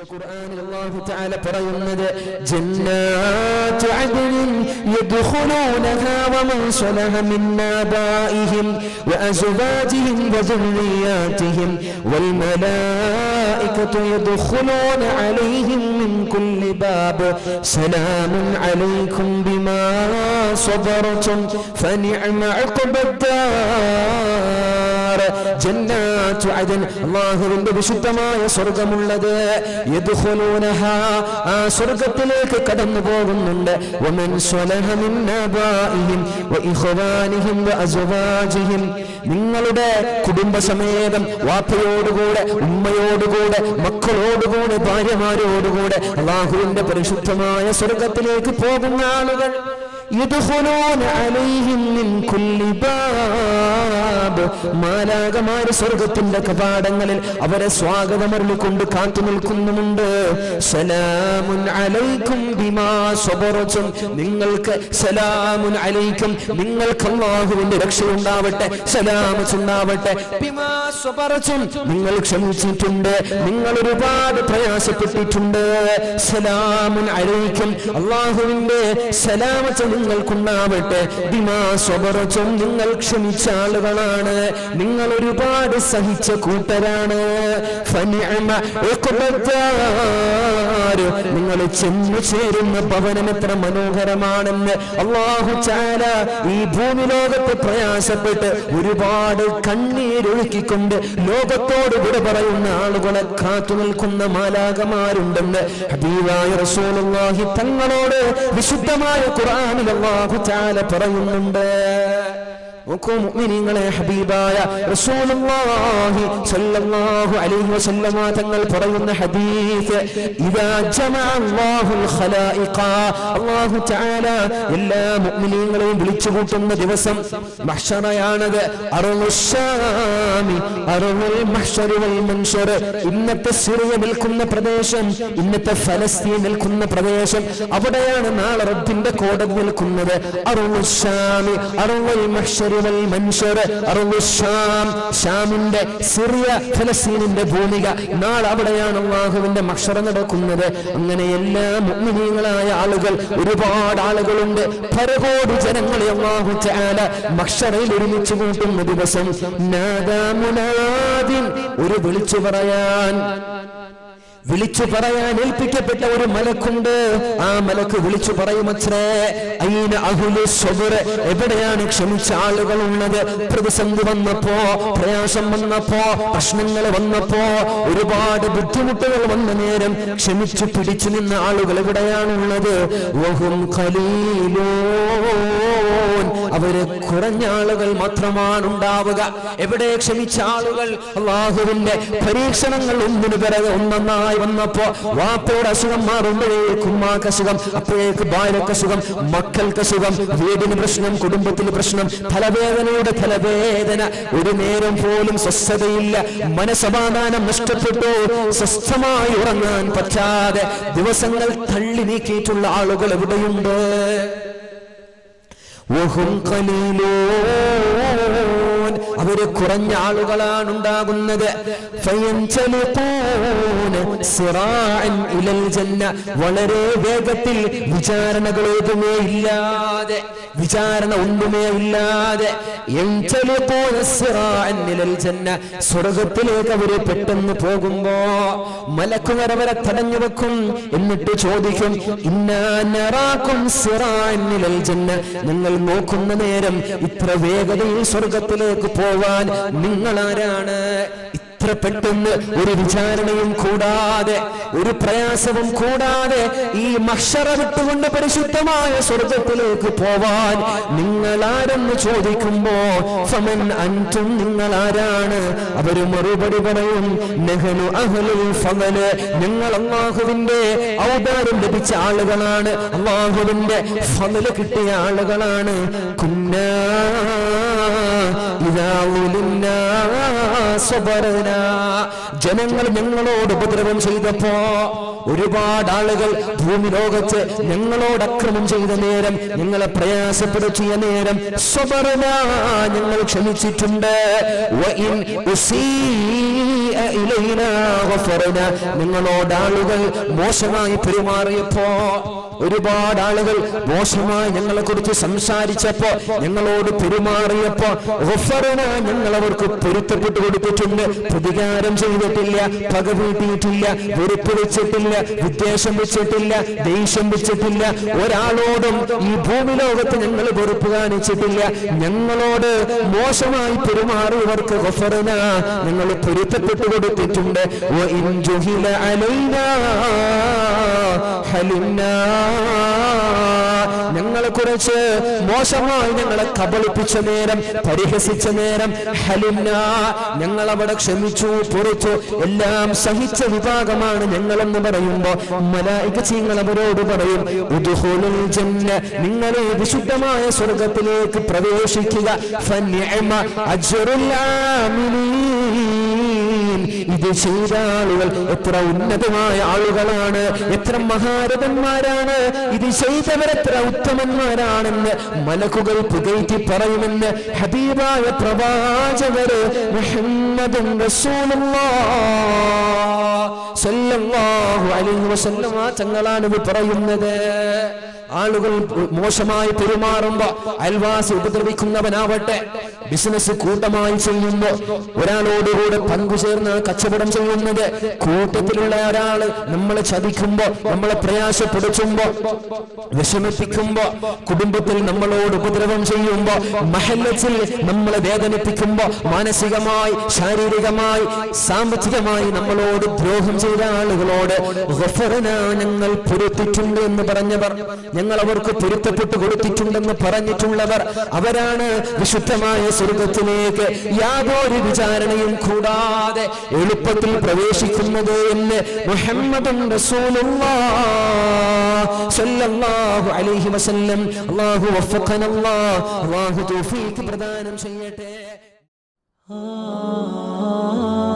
ഖുർആനിൽ അല്ലാഹു തആല പറയുന്നത് ജന്നാത്തു അദ്നിൻ യദ്ഖുലൂനഹാ വമൻ സ്വലഹ മിൻ ആബാഇഹിം വഅസ്വാജിഹിം വദുർരിയാതിഹിം والملائكة يدخلون عليهم من كل باب سلام عليكم بما صبرتم فنعم عقب الدار جنات عدن അള്ളാഹുവിന്റെ വിശുദ്ധമായ സ്വർഗമുള്ളത് യദ്ഖുലൂനഹ ആ സ്വർഗത്തിലേക്ക് കടന്നു പോകുന്നുണ്ട് വമൻ സ്വലഹ മിൻ ആബാഇഹിം വഇഖ്വാനിഹിം വഅസ്വാജിഹിം നിങ്ങളുടെ കുടുംബസമേതം വാപ്പയോടുകൂടെ ഉമ്മയോടുകൂടെ മക്കളോടുകൂടെ ഭാര്യമാരോടുകൂടെ അള്ളാഹുവിന്റെ പരിശുദ്ധമായ സ്വർഗത്തിലേക്ക് പോകുന്ന ആളുകൾ يدخلون عليهم من كل باب മാലാകമാര് സ്വർഗത്തിന്റെ കപാടങ്ങളിൽ അവരെ സ്വാഗതമറിക്കൊണ്ട് കാത്തു നിൽക്കുന്നുമുണ്ട് സലാമുൻ അലൈക്കും ബിമാ സ്വബറച്ചും നിങ്ങൾക്ക് സലാമുൻ അലൈക്കും നിങ്ങൾക്ക് അള്ളാഹുവിന്റെ രക്ഷയുണ്ടാവട്ടെ സലാമത്തുണ്ടാവട്ടെ ബിമാ സ്വബറച്ചും നിങ്ങൾ ക്ഷമിച്ചിട്ടുണ്ട് നിങ്ങൾ ഒരുപാട് പ്രയാസപ്പെട്ടിട്ടുണ്ട് സലാമുൻ അലൈക്കും അള്ളാഹുവിന്റെ സലാമത്ത് നിങ്ങൾക്കുണ്ടാവട്ടെ ബിമാ സ്വബറച്ചും നിങ്ങൾ ക്ഷമിച്ച ആളുകളാണ് നിങ്ങൾ ഒരുപാട് സഹിച്ച കൂട്ടരാണ് ഫനിഅമ ഉഖ്ബദ്ദാർ. നിങ്ങൾ ചെന്നു ചേരുന്ന ഭവനം എത്ര മനോഹരമാണെന്ന് അള്ളാഹു ചാല ഈ ഭൂമി ലോകത്ത് പ്രയാസപ്പെട്ട് ഒരുപാട് കണ്ണീരൊഴുക്കിക്കൊണ്ട് ലോകത്തോട് വിട പറയുന്ന ആളുകളെ കാത്തു നിൽക്കുന്ന മാലാകമാരുണ്ടെന്ന് ഹബീബായ റസൂലുള്ളാഹി തങ്ങളോട് വിശുദ്ധമായ ഖുർആനിൽ അള്ളാഹു ചാല പറയുന്നുണ്ട് നോക്കൂ മുഅ്മിനീങ്ങളെ ഹബീബായ റസൂലുള്ളാഹി സ്വല്ലല്ലാഹു അലൈഹി വസല്ലമ തങ്ങൾ പറയുന്ന ഹദീസ് ഇദാ ജമഅ അല്ലാഹുൽ ഖലായിഖ അല്ലാഹു തആല എല്ലാ മുഅ്മിനീങ്ങളെയും വിളിച്ചു കൂട്ടുന്ന ദിവസം മഹ്ശറയാണത് അറുശാമി അറുൽ മഹ്ശർ വൽ മൻശർ ഇന്നത്തെ സിറിയ നിൽക്കുന്ന പ്രദേശം ഇന്നത്തെ ഫലസ്തീൻ നിൽക്കുന്ന പ്രദേശം അവിടെയാണ് നാളെ റബ്ബിന്റെ കോടതി നിൽക്കുന്നത് അറുശാമി അറുൽ മഹ്ശർ വൽ മൻശർ അറുൽ ഷാം ഷാമിന്റെ സിറിയ ഫലസ്തീനിന്റെ ഭൂമിക നാളെ അവിടെയാണ് അള്ളാഹുവിന്റെ മക്ഷറ നടക്കുന്നത് അങ്ങനെ എല്ലാ മുഗ്മിനീങ്ങളായ ആളുകൾ ഒരുപാട് ആളുകളുണ്ട് പരകോടി ജനങ്ങളെ അള്ളാഹു ചാല മക്ഷറയിൽ ഒരുമിച്ച് കൂട്ടുന്ന ദിവസം നാദാ മുനാദിൻ ഒരു വിളിച്ചു പറയാൻ വിളിച്ചു പറയാൻ ഏൽപ്പിക്കപ്പെട്ട ഒരു മലക്കുണ്ട് ആ മലക്ക് വിളിച്ചു പറയുമത്രേ അയിന അഹുലു സ്വബർ എവിടെയാണ് ക്ഷമിച്ച ആളുകൾ ഉള്ളത് പ്രതിസന്ധി വന്നപ്പോ പ്രയാസം വന്നപ്പോ പ്രശ്നങ്ങൾ വന്നപ്പോ ഒരുപാട് ബുദ്ധിമുട്ടുകൾ വന്ന നേരം ക്ഷമിച്ചു പിടിച്ചു നിന്ന ആളുകൾ എവിടെയാണുള്ളത് വഹും ഖലീലൂൻ അവര് കുറഞ്ഞ ആളുകൾ മാത്രമാണ് ഉണ്ടാവുക എവിടെ ക്ഷമിച്ച ആളുകൾ അള്ളാഹുവിന്റെ പരീക്ഷണങ്ങൾ ഒന്നിനു പിറകെ ഒന്നൊന്നായി വന്നപ്പോ വാപ്പയുടെ അസുഖം മാറുമ്പോഴേക്ക് ഉമ്മാക്ക് അസുഖം അപ്പോഴേക്ക് ഭാര്യക്ക് അസുഖം മക്കൾക്ക് അസുഖം വീടിന് പ്രശ്നം കുടുംബത്തിന് പ്രശ്നം തലവേദനയുടെ തലവേദന ഒരു നേരം പോലും സ്വസ്ഥതയില്ല മനസമാധാനം നഷ്ടപ്പെട്ടു സ്വസ്ഥമായി ഉറങ്ങാൻ പറ്റാതെ ദിവസങ്ങൾ തള്ളി നീക്കിയിട്ടുള്ള ആളുകൾ എവിടെയുണ്ട് വഹും ഖലീലൂൻ അവര് കുറഞ്ഞ ആളുകളാണ് ഉണ്ടാകുന്നത് ഫയൻചലിഖൂന സിറാഅൻ ഇലൽ ജന്ന വളരെ വേഗത്തിൽ വിചാരണകളൊന്നുമേ ഇല്ലാതെ വിചാരണ ഒന്നുമേ ഇല്ലാതെ യൻചലിഖൂന സിറാഅൻ ഇലൽ ജന്ന സ്വർഗത്തിലേക്ക് അവര് പെട്ടെന്ന് പോകുമ്പോ മലക്കുവർ അവരെ തടഞ്ഞു വെക്കും എന്നിട്ട് ചോദിക്കും ഇന്നാ നറാക്കും സിറാഅൻ ഇലൽ ജന്ന നിങ്ങൾ നോക്കുന്ന നേരം ഇത്ര വേഗതയിൽ സ്വർഗത്തിലേക്ക് പോവാൻ നിങ്ങൾ ആരാണ് ഇത്ര പെട്ടെന്ന് ഒരു വിചാരണയും കൂടാതെ ഒരു പ്രയാസവും കൂടാതെ ഈ മഷറ വിട്ടുകൊണ്ട് പരിശുദ്ധമായ സ്വർഗത്തിലേക്ക് പോവാൻ നിങ്ങൾ ആരെന്ന് ചോദിക്കുമ്പോ ഫമൻ അൻതും നിങ്ങൾ ആരാണ് അവര് മറുപടി പറയും നെഹ്നു അഹ്ലുൽ ഫളല് നിങ്ങൾ അള്ളാഹുവിന്റെ ഔദാര്യം ലഭിച്ച ആളുകളാണ് അള്ളാഹുവിന്റെ ഫളല് കിട്ടിയ ആളുകളാണ് കുന്നാ ഇതാ ഉലിന്നാ സ്വബറന ജനങ്ങൾ ഞങ്ങളോട് ഉപദ്രവം ചെയ്തപ്പോ ഒരുപാട് ആളുകൾ ഭൂമി ലോകത്ത് ഞങ്ങളോട് അക്രമം ചെയ്ത നേരം ഞങ്ങളെ പ്രയാസപ്പെടുത്തിയ നേരം സ്വബറന ഞങ്ങൾ ക്ഷമിച്ചിട്ടുണ്ട് വഇൻ ഉസീഅ ഇലൈനാ ഗഫറന. നിങ്ങളോട് ആളുകൾ മോശമായി പെരുമാറിയപ്പോ ഒരുപാട് ആളുകൾ മോശമായി ഞങ്ങളെ കുറിച്ച് സംസാരിച്ചപ്പോ ഞങ്ങളോട് പെരുമാറിയപ്പോ ഗഫറന ഞങ്ങൾ അവർക്ക് പൊരുത്തപ്പെട്ടു കൊടുത്തിട്ടുണ്ട് പ്രതികാരം ചെയ്തിട്ടില്ല പക വീട്ടിയിട്ടില്ല വെറുപ്പ് വെച്ചിട്ടില്ല വിദ്വേഷം വെച്ചിട്ടില്ല ദേഷ്യം വെച്ചിട്ടില്ല ഒരാളോടും ഈ ഭൂമി ലോകത്ത് ഞങ്ങൾ വെറുപ്പ് കാണിച്ചിട്ടില്ല ഞങ്ങളോട് മോശമായി പെരുമാറിയവർക്ക് ഗഫറന ഞങ്ങൾ പൊരുത്തപ്പെട്ടു കൊടുത്തിട്ടുണ്ട് വഇൻ ജുഹില അലൈനാ ഹലിന്നാ ഞങ്ങളെ കുറിച്ച് മോശമായി ഞങ്ങളെ കബളിപ്പിച്ച നേരം പരിഹസിച്ച നേരം ഹലിന്ന ഞങ്ങൾ അവിടെ ക്ഷമിച്ചു പൊറുത്തു എല്ലാം സഹിച്ച വിഭാഗമാണ് ഞങ്ങളെന്ന് പറയുമ്പോ മലായിക ചീങ്ങൾ അവരോട് പറയും ഉദ്ഹുലുൽ ജന്ന നിങ്ങളെ വിശുദ്ധമായ സ്വർഗത്തിലേക്ക് പ്രവേശിക്കുക ഫനിഅമ അജ്റുൽ ആമിലീൻ ഇത് ചെയ്ത ആളുകൾ എത്ര ഉന്നതമായ ആളുകളാണ് എത്ര മഹാരഥന്മാരാണ് ഇത് ചെയ്തവരെത്ര ഉത്തമന്മാരാണെന്ന് മലക്കുകൾ പുകഴ്ത്തി പറയുമെന്ന് ഹബീബായ പ്രവാചകര് മുഹമ്മദും സല്ലല്ലാഹു അലൈഹി വസല്ലമ തങ്ങളാണ് ഇത് പറയുന്നത് ആളുകൾ മോശമായി പെരുമാറുമ്പോ അയൽവാസി ഉപദ്രവിക്കുന്നവനാവട്ടെ ബിസിനസ് കൂട്ടമായി ചെയ്യുമ്പോ ഒരാളോടുകൂടെ പങ്കുചേർന്ന് കച്ചവടം ചെയ്യുന്നത് കൂട്ടത്തിലുള്ള ഒരാള് നമ്മളെ ചതിക്കുമ്പോ നമ്മളെ പ്രയാസപ്പെടുത്തുമ്പോ വിഷമിപ്പിക്കുമ്പോ കുടുംബത്തിൽ നമ്മളോട് ഉപദ്രവം ചെയ്യുമ്പോ മഹല്ലത്തിൽ നമ്മളെ വേദനിപ്പിക്കുമ്പോ മാനസികമായി ശാരീരികമായി സാമ്പത്തികമായി നമ്മളോട് ദ്രോഹം ചെയ്ത ആളുകളോട് ഗഫറന ഞങ്ങൾ പൊരുത്തിട്ടുണ്ട് എന്ന് പറഞ്ഞവർ ഞങ്ങൾ അവർക്ക് പൊരുത്തപ്പെട്ട് കൊടുത്തിട്ടുണ്ടെന്ന് പറഞ്ഞിട്ടുള്ളവർ അവരാണ് വിശുദ്ധമായ സ്വർഗത്തിലേക്ക് യാതൊരു വിചാരണയും കൂടാതെ എളുപ്പത്തിൽ പ്രവേശിക്കുന്നത് എന്ന് മുഹമ്മദ് അലൈഹി വസല്ലം അള്ളാഹു വഫഖനല്ലാഹ് അള്ളാഹു തൗഫീഖ് പ്രദാനം ചെയ്യട്ടെ ah